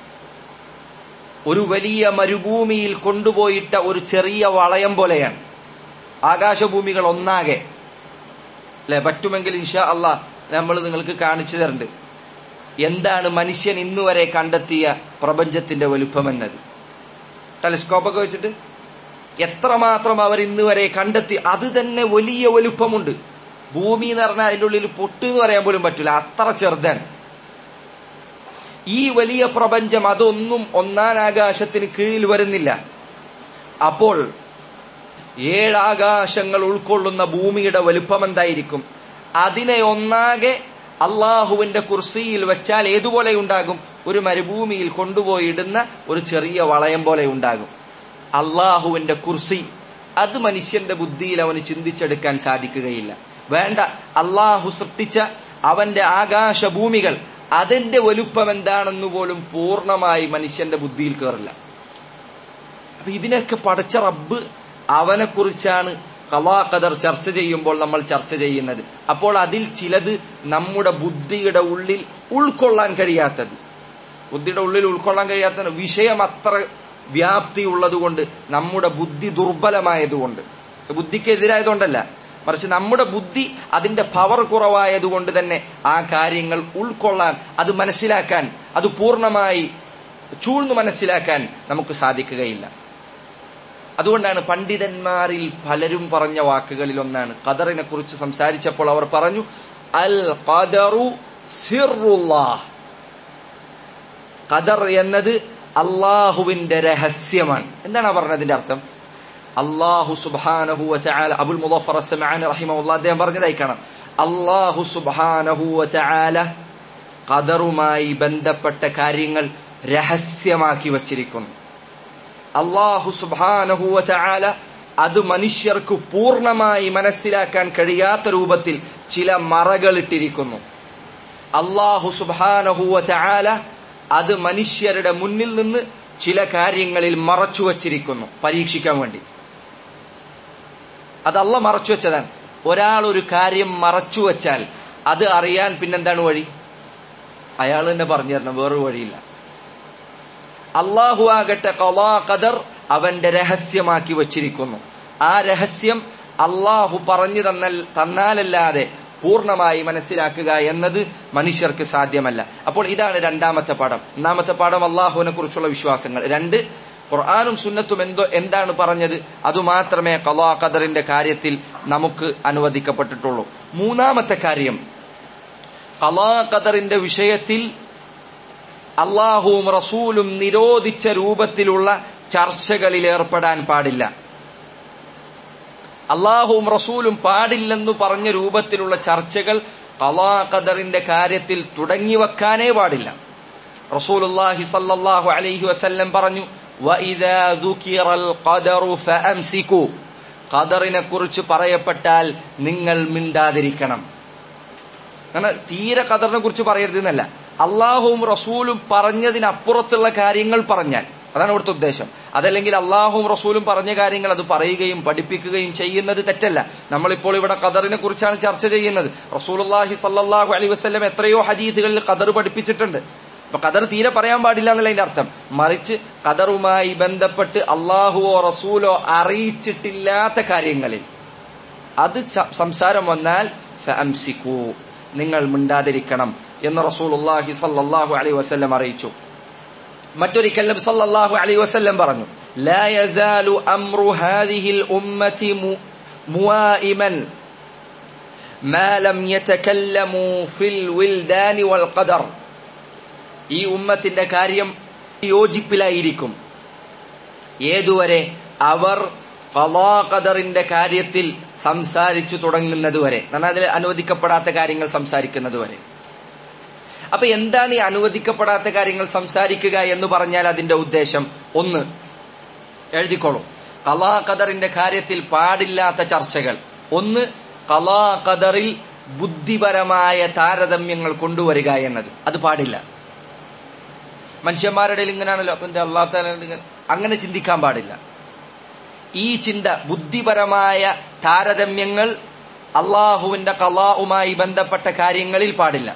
ഒരു വലിയ മരുഭൂമിയിൽ കൊണ്ടുപോയിട്ട ഒരു ചെറിയ വളയം പോലെയാണ് ആകാശഭൂമികൾ ഒന്നാകെ അല്ലെ പറ്റുമെങ്കിൽ ഇൻഷാ അള്ളാ നമ്മൾ നിങ്ങൾക്ക് കാണിച്ചു തരുന്നുണ്ട് എന്താണ് മനുഷ്യൻ ഇന്നുവരെ കണ്ടെത്തിയ പ്രപഞ്ചത്തിന്റെ വലുപ്പമെന്നത് ടെലിസ്കോപ്പൊക്കെ വെച്ചിട്ട് എത്രമാത്രം അവർ ഇന്ന് വരെ കണ്ടെത്തി അത് തന്നെ വലിയ വലുപ്പമുണ്ട് ഭൂമി എന്ന് പറഞ്ഞാൽ അതിന്റെ ഉള്ളിൽ പൊട്ട് എന്ന് പറയാൻ പോലും പറ്റില്ല അത്ര ചെറുതാണ് ഈ വലിയ പ്രപഞ്ചം അതൊന്നും ഒന്നാനാകാശത്തിന് കീഴിൽ വരുന്നില്ല അപ്പോൾ ഏഴാകാശങ്ങൾ ഉൾക്കൊള്ളുന്ന ഭൂമിയുടെ വലുപ്പം എന്തായിരിക്കും അതിനെ ഒന്നാകെ അള്ളാഹുവിന്റെ കുർസിയിൽ വെച്ചാൽ ഏതുപോലെ ഉണ്ടാകും ഒരു മരുഭൂമിയിൽ കൊണ്ടുപോയി ഇടുന്ന ഒരു ചെറിയ വളയം പോലെ ഉണ്ടാകും അള്ളാഹുവിന്റെ കുർസി അത് മനുഷ്യന്റെ ബുദ്ധിയിൽ അവന് ചിന്തിച്ചെടുക്കാൻ സാധിക്കുകയില്ല വേണ്ട അള്ളാഹു സൃഷ്ടിച്ച അവന്റെ ആകാശഭൂമികൾ അതിന്റെ വലുപ്പം എന്താണെന്ന് പോലും പൂർണ്ണമായി മനുഷ്യന്റെ ബുദ്ധിയിൽ കയറില്ല അപ്പൊ ഇതിനൊക്കെ പടച്ച റബ്ബ് അവനെ കുറിച്ചാണ് കലാഖദർ ചർച്ച ചെയ്യുമ്പോൾ നമ്മൾ ചർച്ച ചെയ്യുന്നത് അപ്പോൾ അതിൽ ചിലത് നമ്മുടെ ബുദ്ധിയുടെ ഉള്ളിൽ ഉൾക്കൊള്ളാൻ കഴിയാത്തത് ബുദ്ധിയുടെ ഉള്ളിൽ ഉൾക്കൊള്ളാൻ കഴിയാത്ത വിഷയം അത്ര വ്യാപ്തി ഉള്ളതുകൊണ്ട് നമ്മുടെ ബുദ്ധി ദുർബലമായതുകൊണ്ട് ബുദ്ധിക്കെതിരായതുകൊണ്ടല്ല മറിച്ച് നമ്മുടെ ബുദ്ധി അതിന്റെ പവർ കുറവായതുകൊണ്ട് തന്നെ ആ കാര്യങ്ങൾ ഉൾക്കൊള്ളാൻ അത് മനസ്സിലാക്കാൻ അത് പൂർണ്ണമായി ചൂഴ്ന്നു മനസ്സിലാക്കാൻ നമുക്ക് സാധിക്കുകയില്ല അതുകൊണ്ടാണ് പണ്ഡിതന്മാരിൽ പലരും പറഞ്ഞ വാക്കുകളിൽ ഒന്നാണ് ഖദറിനെ കുറിച്ച് സംസാരിച്ചപ്പോൾ അവർ പറഞ്ഞു അൽ ഖദറു സിറുല്ലാഹ് ഖദർ എന്നത് അള്ളാഹുവിന്റെ രഹസ്യമാണ് എന്താണ് പറഞ്ഞതിന്റെ അർത്ഥം അള്ളാഹു സുബാനഹു ചാല അബുൽ മുദഫർ അസ്സമാൻ റഹിമുള്ള അദ്ദേഹം പറഞ്ഞതായി കാണാം അള്ളാഹു സുബാനഹു ചാല ഖദറുമായി ബന്ധപ്പെട്ട കാര്യങ്ങൾ രഹസ്യമാക്കി വച്ചിരിക്കുന്നു അള്ളാഹു സുബാനഹു ചാല അത് മനുഷ്യർക്ക് പൂർണ്ണമായി മനസ്സിലാക്കാൻ കഴിയാത്ത രൂപത്തിൽ ചില മറകളിട്ടിരിക്കുന്നു അള്ളാഹു സുബാനഹുവ ചാല അത് മനുഷ്യരുടെ മുന്നിൽ നിന്ന് ചില കാര്യങ്ങളിൽ മറച്ചു വച്ചിരിക്കുന്നു പരീക്ഷിക്കാൻ വേണ്ടി അത് അല്ല മറച്ചു വെച്ചതാണ് ഒരാൾ ഒരു കാര്യം മറച്ചു വെച്ചാൽ അത് അറിയാൻ പിന്നെന്താണ് വഴി അയാൾ തന്നെ പറഞ്ഞു തരണം വേറൊരു വഴിയില്ല അള്ളാഹു ആകട്ടെ കലാ ഖദർ അവന്റെ രഹസ്യമാക്കി വച്ചിരിക്കുന്നു ആ രഹസ്യം അള്ളാഹു പറഞ്ഞു തന്നൽ തന്നാലല്ലാതെ പൂർണ്ണമായി മനസ്സിലാക്കുക എന്നത് മനുഷ്യർക്ക് സാധ്യമല്ല അപ്പോൾ ഇതാണ് രണ്ടാമത്തെ പാഠം ഒന്നാമത്തെ പാഠം അള്ളാഹുവിനെ കുറിച്ചുള്ള വിശ്വാസങ്ങൾ രണ്ട് ഖുർആാനും സുന്നത്തും എന്തോ എന്താണ് പറഞ്ഞത് അതുമാത്രമേ കലാ ഖദറിന്റെ കാര്യത്തിൽ നമുക്ക് അനുവദിക്കപ്പെട്ടിട്ടുള്ളൂ മൂന്നാമത്തെ കാര്യം കലാ ഖദറിന്റെ വിഷയത്തിൽ അള്ളാഹുവും റസൂലും നിരോധിച്ച രൂപത്തിലുള്ള ചർച്ചകളിൽ ഏർപ്പെടാൻ പാടില്ല അള്ളാഹുവും റസൂലും പാടില്ലെന്നു പറഞ്ഞ രൂപത്തിലുള്ള ചർച്ചകൾ കലാ ഖദറിന്റെ കാര്യത്തിൽ തുടങ്ങി വെക്കാനേ പാടില്ല റസൂലുള്ളാഹി സല്ലല്ലാഹു അലൈഹി വസല്ലം പറഞ്ഞു വഇദാ ദുകിറൽ ഖദറു ഫഅംസികു ഖദറിനെ കുറിച്ച് പറയപ്പെട്ടാൽ നിങ്ങൾ മിണ്ടാതിരിക്കണം കാരണം തീരെ ഖദറിനെ കുറിച്ച് പറയരുത് എന്നല്ല അള്ളാഹുവും റസൂലും പറഞ്ഞതിനപ്പുറത്തുള്ള കാര്യങ്ങൾ പറഞ്ഞാൽ അതാണ് ഇവിടുത്തെ ഉദ്ദേശം അതല്ലെങ്കിൽ അള്ളാഹുവും റസൂലും പറഞ്ഞ കാര്യങ്ങൾ അത് പറയുകയും പഠിപ്പിക്കുകയും ചെയ്യുന്നത് തെറ്റല്ല നമ്മളിപ്പോൾ ഇവിടെ ഖദറിനെ കുറിച്ചാണ് ചർച്ച ചെയ്യുന്നത് റസൂലുള്ളാഹി സല്ലല്ലാഹു അലൈഹി വസല്ലം എത്രയോ ഹദീസുകളിൽ ഖദർ പഠിപ്പിച്ചിട്ടുണ്ട് അപ്പൊ ഖദർ തീരെ പറയാൻ പാടില്ല എന്നല്ല അതിന്റെ അർത്ഥം മറിച്ച് ഖദറുമായി ബന്ധപ്പെട്ട് അള്ളാഹുവോ റസൂലോ അറിയിച്ചിട്ടില്ലാത്ത കാര്യങ്ങളിൽ അത് സംസാരം വന്നാൽ ഫഅംസിക്കൂ നിങ്ങൾ മിണ്ടാതിരിക്കണം എന്ന് റസൂലുള്ളാഹി സല്ലല്ലാഹു അലൈഹി വസല്ലം അറിയിച്ചു മറ്റൊരിക്കൽ നബി സല്ലല്ലാഹു അലൈഹി വസല്ലം പറഞ്ഞു لا يزال أمر هذه الأمة موائما ما لم يتكلموا في الولدان والقدر ഈ ഉമ്മത്തിന്റെ കാര്യം യോജിപ്പിലായിരിക്കും ഏതുവരെ അവർ ഖദറിന്റെ കാര്യത്തിൽ സംസാരിച്ചു തുടങ്ങുന്നതുവരെ അതിൽ അനുവദിക്കപ്പെടാത്ത കാര്യങ്ങൾ സംസാരിക്കുന്നതുവരെ അപ്പൊ എന്താണ് ഈ അനുവദിക്കപ്പെടാത്ത കാര്യങ്ങൾ സംസാരിക്കുക എന്ന് പറഞ്ഞാൽ അതിന്റെ ഉദ്ദേശം ഒന്ന് എഴുതിക്കോളൂ കലാ ഖദറിന്റെ കാര്യത്തിൽ പാടില്ലാത്ത ചർച്ചകൾ ഒന്ന് കലാ ഖദറിൽ ബുദ്ധിപരമായ താരതമ്യങ്ങൾ കൊണ്ടുവരിക എന്നത് അത് പാടില്ല മനുഷ്യന്മാരുടെ ഇങ്ങനെയാണല്ലോ അപ്പൊ എന്റെ അള്ളാത്ത അങ്ങനെ ചിന്തിക്കാൻ പാടില്ല ഈ ചിന്ത ബുദ്ധിപരമായ താരതമ്യങ്ങൾ അള്ളാഹുവിന്റെ കലാവുമായി ബന്ധപ്പെട്ട കാര്യങ്ങളിൽ പാടില്ല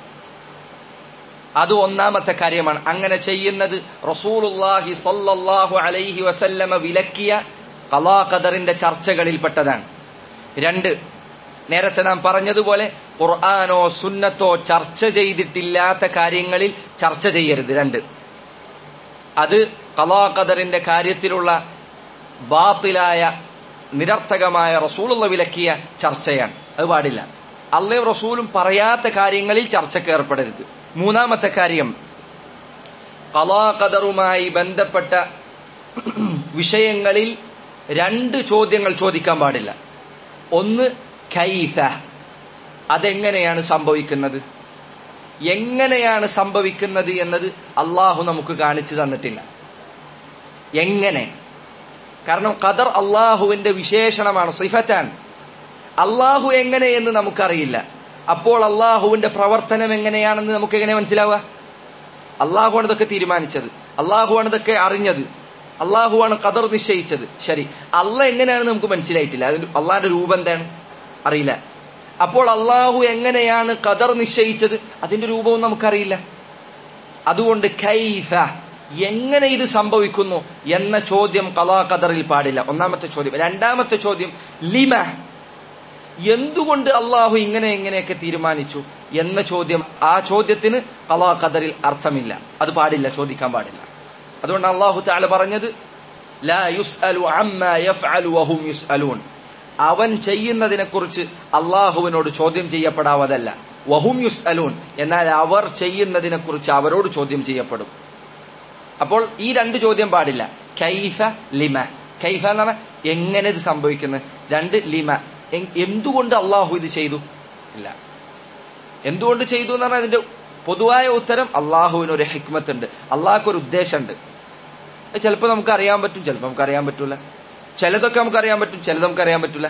അത് ഒന്നാമത്തെ കാര്യമാണ് അങ്ങനെ ചെയ്യുന്നത് റസൂലുല്ലാഹി സല്ലല്ലാഹു അലൈഹി വസല്ലമ വിലക്കിയ കലാ ഖദറിന്റെ ചർച്ചകളിൽപ്പെട്ടതാണ് രണ്ട് നേരത്തെ നാം പറഞ്ഞതുപോലെ ഖുർആാനോ സുന്നത്തോ ചർച്ച ചെയ്തിട്ടില്ലാത്ത കാര്യങ്ങളിൽ ചർച്ച ചെയ്യരുത് രണ്ട് അത് കലാഖദറിന്റെ കാര്യത്തിലുള്ള ബാത്തിലായ നിരർത്ഥകമായ റസൂലുള്ള വിലക്കിയ ചർച്ചയാണ് അത് പാടില്ല അള്ളയും റസൂലും പറയാത്ത കാര്യങ്ങളിൽ ചർച്ചയ്ക്ക് ഏർപ്പെടരുത് മൂന്നാമത്തെ കാര്യം കലാഖദറുമായി ബന്ധപ്പെട്ട വിഷയങ്ങളിൽ രണ്ട് ചോദ്യങ്ങൾ ചോദിക്കാൻ പാടില്ല ഒന്ന് കൈഫ അതെങ്ങനെയാണ് സംഭവിക്കുന്നത് എങ്ങനെയാണ് സംഭവിക്കുന്നത് എന്നത് അള്ളാഹു നമുക്ക് കാണിച്ചു തന്നിട്ടില്ല എങ്ങനെ കാരണം ഖദർ അള്ളാഹുവിന്റെ വിശേഷണമാണ് സിഫറ്റാൻ അള്ളാഹു എങ്ങനെയെന്ന് നമുക്കറിയില്ല അപ്പോൾ അള്ളാഹുവിന്റെ പ്രവർത്തനം എങ്ങനെയാണെന്ന് നമുക്ക് എങ്ങനെ മനസ്സിലാവുക അള്ളാഹുവാണ് ഇതൊക്കെ തീരുമാനിച്ചത് അള്ളാഹുവാണ് ഇതൊക്കെ അറിഞ്ഞത് അള്ളാഹുവാണ് ഖദർ നിശ്ചയിച്ചത് ശരി അല്ല എങ്ങനെയാണെന്ന് നമുക്ക് മനസ്സിലായിട്ടില്ല അതിന് അള്ളാഹിന്റെ രൂപം എന്താണ് അറിയില്ല അപ്പോൾ അള്ളാഹു എങ്ങനെയാണ് ഖദർ നിശ്ചയിച്ചത് അതിന്റെ രൂപവും നമുക്കറിയില്ല അതുകൊണ്ട് കൈഫ എങ്ങനെ ഇത് സംഭവിക്കുന്നു എന്ന ചോദ്യം കലാ ഖദറിൽ പാടില്ല ഒന്നാമത്തെ ചോദ്യം രണ്ടാമത്തെ ചോദ്യം ലിമ എന്തുകൊണ്ട് അള്ളാഹു ഇങ്ങനെ എങ്ങനെയൊക്കെ തീരുമാനിച്ചു എന്ന ചോദ്യം ആ ചോദ്യത്തിന് കലാ ഖദറിൽ അർത്ഥമില്ല അത് പാടില്ല ചോദിക്കാൻ പാടില്ല അതുകൊണ്ട് അള്ളാഹു താല പറഞ്ഞത് ലാ യുസ്അലു അമ്മാ യഫ്അലു വഹും യുസ്അലൂൻ അവൻ ചെയ്യുന്നതിനെ കുറിച്ച് അള്ളാഹുവിനോട് ചോദ്യം ചെയ്യപ്പെടാവതല്ല വഹും യുസ്അലൂൻ എന്നാൽ അവർ ചെയ്യുന്നതിനെ കുറിച്ച് അവരോട് ചോദ്യം ചെയ്യപ്പെടും അപ്പോൾ ഈ രണ്ട് ചോദ്യം പാടില്ല കൈഫ ലിമ കൈഫ എന്ന് പറഞ്ഞാൽ എങ്ങനെ ഇത് സംഭവിക്കുന്നത് രണ്ട് ലിമ എന്തുകൊണ്ട് അള്ളാഹു ഇത് ചെയ്തു ഇല്ല എന്തുകൊണ്ട് ചെയ്തു എന്ന് പറഞ്ഞാൽ അതിന്റെ പൊതുവായ ഉത്തരം അള്ളാഹുവിന് ഒരു ഹിക്മത്ത് ഉണ്ട് അള്ളാഹ്ക്ക് ഒരു ഉദ്ദേശമുണ്ട് ചിലപ്പോൾ നമുക്ക് അറിയാൻ പറ്റും ചിലപ്പോൾ നമുക്ക് അറിയാൻ പറ്റൂല ചിലതൊക്കെ നമുക്ക് അറിയാൻ പറ്റും ചിലത് നമുക്ക് അറിയാൻ പറ്റൂല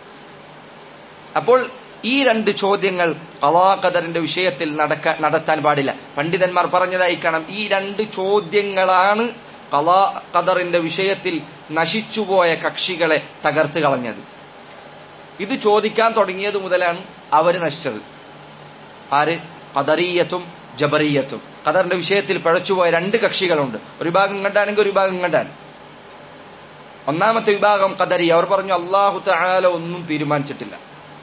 അപ്പോൾ ഈ രണ്ട് ചോദ്യങ്ങൾ കവാഖദറിന്റെ വിഷയത്തിൽ നടക്ക നടത്താൻ പാടില്ല പണ്ഡിതന്മാർ പറഞ്ഞതായി കാണാം ഈ രണ്ട് ചോദ്യങ്ങളാണ് കലാ ഖദറിന്റെ വിഷയത്തിൽ നശിച്ചുപോയ കക്ഷികളെ തകർത്ത് കളഞ്ഞത് ഇത് ചോദിക്കാൻ തുടങ്ങിയത് മുതലാണ് അവര് നശിച്ചത് ആര് ഖദറീയത്തും ജബറീയത്തും ഖദറിന്റെ വിഷയത്തിൽ പഴച്ചുപോയ രണ്ട് കക്ഷികളുണ്ട് ഒരു വിഭാഗം കണ്ടാണെങ്കിൽ ഒരു വിഭാഗം കണ്ടാണ് ഒന്നാമത്തെ വിഭാഗം ഖദരി അവർ പറഞ്ഞു അള്ളാഹു തആല ഒന്നും തീരുമാനിച്ചിട്ടില്ല